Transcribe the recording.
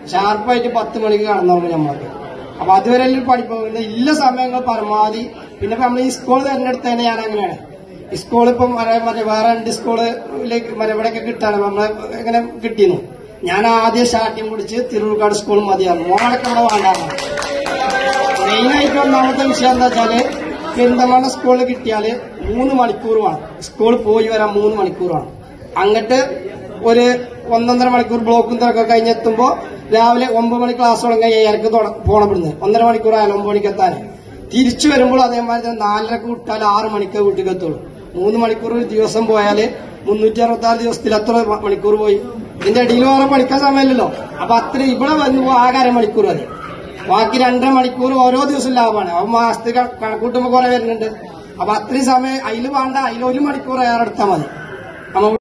ഷാർപ്പായിട്ട് പത്ത് മണിക്ക് കടന്നോളൂ നമ്മൾക്ക് അപ്പൊ അതുവരെ എല്ലാം പഠിപ്പുണ്ട് ഇല്ല സമയങ്ങൾ പരമാവധി പിന്നെ ഇപ്പൊ നമ്മൾ ഈ സ്കൂൾ തിരഞ്ഞെടുത്തതന്നെ ഞാൻ അങ്ങനെയാണ് സ്കൂൾ ഇപ്പം മറ്റേ മറ്റേ വേറെ രണ്ട് സ്കൂളിലേക്ക് മറ്റേ ഇവിടെയൊക്കെ കിട്ടാണ് നമ്മളെ ഇങ്ങനെ കിട്ടിയിരുന്നു ഞാൻ ആദ്യം സ്റ്റാർട്ടിങ് പിടിച്ച് തിരുവുൾക്കാട് സ്കൂൾ മതിയായിരുന്നു മോളൊക്കെ ഇവിടെ വേണ്ടായിരുന്നു മെയിനായിട്ട് ഒന്നാമത്തെ വിഷയം എന്താ വെച്ചാല് പെരിന്തൽമണ്ണ സ്കൂളിൽ കിട്ടിയാല് മൂന്ന് മണിക്കൂർ വേണം സ്കൂളിൽ പോയി വരാൻ മൂന്ന് മണിക്കൂർ വേണം അങ്ങട്ട് ഒരു ഒന്നൊന്നര മണിക്കൂർ ബ്ലോക്കും തിരക്കൊക്കെ കഴിഞ്ഞെത്തുമ്പോ രാവിലെ ഒമ്പത് മണി ക്ലാസ് തുടങ്ങി ഏഴരക്ക് തുട- പോണം ഇവിടുന്ന് ഒന്നര മണിക്കൂർ ആയാലും ഒമ്പത് മണിക്ക് എത്താൻ തിരിച്ചു വരുമ്പോൾ അതേമാതിരി തന്നെ നാലരക്ക് വിട്ടാൽ ആറ് മണിക്ക് വീട്ടിൽ എത്തുള്ളൂ മൂന്ന് മണിക്കൂർ ഒരു ദിവസം പോയാല് മുന്നൂറ്റി അറുപത്തി ആറ് ദിവസത്തിൽ എത്ര മ- മണിക്കൂർ പോയി ഇതിന്റെ ഇടയിൽ വേറെ പഠിക്കാൻ സമയമില്ലല്ലോ അപ്പൊ അത്ര ഇവിടെ വന്നു ആകെ അരമണിക്കൂർ മതി ബാക്കി രണ്ടര മണിക്കൂർ ഓരോ ദിവസം ലാഭമാണ് അപ്പൊ മാസത്തിൽ ക- കണക്കൂട്ടുമ്പോ കുറെ വരുന്നുണ്ട് അപ്പൊ അത്രയും സമയം അതിൽ വേണ്ട അതിൽ ഒരു മണിക്കൂർ ഏറെ എടുത്താൽ മതി നമ്മ